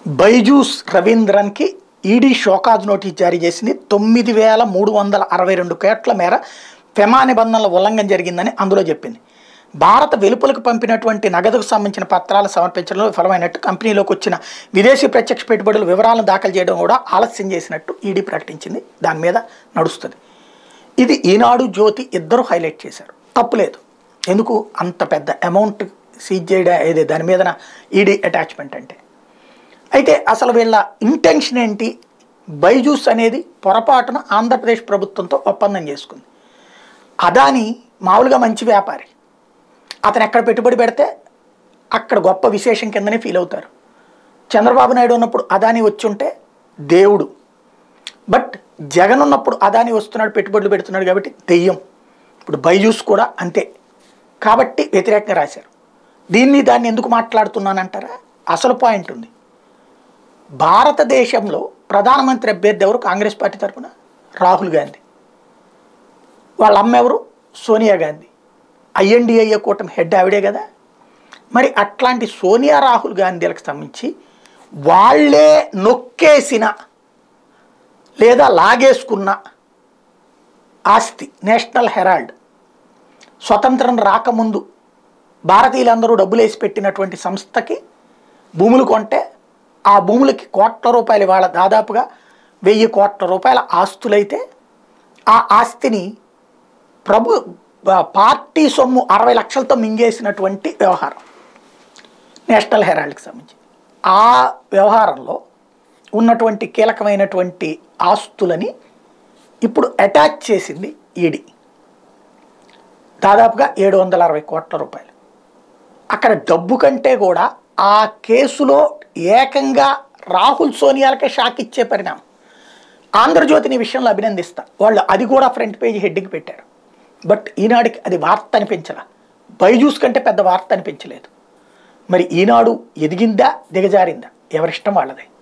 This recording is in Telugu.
బైజూస్ రవీంద్రన్కి ఈడీ షోకాజ్ నోటీస్ జారీ చేసింది తొమ్మిది వేల మూడు వందల అరవై రెండు కోట్ల మేర ఫెమా నిబంధనల ఉల్లంఘన జరిగిందని అందులో చెప్పింది భారత వెలుపలకు పంపినటువంటి నగదుకు సంబంధించిన పత్రాలు సమర్పించడంలో విఫలమైనట్టు కంపెనీలోకి వచ్చిన విదేశీ ప్రత్యక్ష పెట్టుబడుల వివరాలను దాఖలు చేయడం కూడా ఆలస్యం చేసినట్టు ఈడీ ప్రకటించింది దాని మీద నడుస్తుంది ఇది ఈనాడు జ్యోతి ఇద్దరు హైలైట్ చేశారు తప్పులేదు ఎందుకు అంత పెద్ద అమౌంట్ సీజ్ చేయడం ఏది దాని మీద ఈడీ అటాచ్మెంట్ అంటే అయితే అసలు వీళ్ళ ఇంటెన్షన్ ఏంటి బైజూస్ అనేది పొరపాటున ఆంధ్రప్రదేశ్ ప్రభుత్వంతో ఒప్పందం చేసుకుంది అదాని మామూలుగా మంచి వ్యాపారి అతను ఎక్కడ పెట్టుబడి పెడితే అక్కడ గొప్ప విశేషం కిందనే ఫీల్ అవుతారు చంద్రబాబు నాయుడు ఉన్నప్పుడు అదాని వచ్చి ఉంటే దేవుడు బట్ జగన్ ఉన్నప్పుడు అదాని వస్తున్నాడు పెట్టుబడులు పెడుతున్నాడు కాబట్టి దెయ్యం ఇప్పుడు బైజూస్ కూడా అంతే కాబట్టి వ్యతిరేకంగా రాశారు దీన్ని దాన్ని ఎందుకు మాట్లాడుతున్నానంటారా అసలు పాయింట్ ఉంది భారతదేశంలో ప్రధానమంత్రి అభ్యర్థి ఎవరు కాంగ్రెస్ పార్టీ తరఫున రాహుల్ గాంధీ వాళ్ళ అమ్మ ఎవరు సోనియా గాంధీ ఐఎన్డిఐఏ కూటమి హెడ్ ఆవిడే కదా మరి అట్లాంటి సోనియా రాహుల్ గాంధీలకు సంబంధించి వాళ్ళే నొక్కేసిన లేదా లాగేసుకున్న ఆస్తి నేషనల్ హెరాల్డ్ స్వతంత్రం రాకముందు భారతీయులందరూ డబ్బులు వేసి పెట్టినటువంటి సంస్థకి భూములు కొంటే ఆ భూములకి కోట్ల రూపాయలు ఇవాళ దాదాపుగా వెయ్యి కోట్ల రూపాయల ఆస్తులైతే ఆ ఆస్తిని ప్రభు పార్టీ సొమ్ము అరవై లక్షలతో మింగేసినటువంటి వ్యవహారం నేషనల్ హెరాల్డ్కి సంబంధించి ఆ వ్యవహారంలో ఉన్నటువంటి కీలకమైనటువంటి ఆస్తులని ఇప్పుడు అటాచ్ చేసింది ఈడీ దాదాపుగా ఏడు వందల అరవై కోట్ల రూపాయలు అక్కడ డబ్బు కంటే కూడా ఆ కేసులో ఏకంగా రాహుల్ సోనియాలకే షాక్ ఇచ్చే పరిణామం ఆంధ్రజ్యోతిని విషయంలో అభినందిస్తా వాళ్ళు అది కూడా ఫ్రంట్ పేజీ హెడ్డింగ్ పెట్టారు బట్ ఈనాడికి అది వార్త అనిపించలా బైజూస్ కంటే పెద్ద వార్త అనిపించలేదు మరి ఈనాడు ఎదిగిందా దిగజారిందా ఎవరిష్టం వాళ్ళదే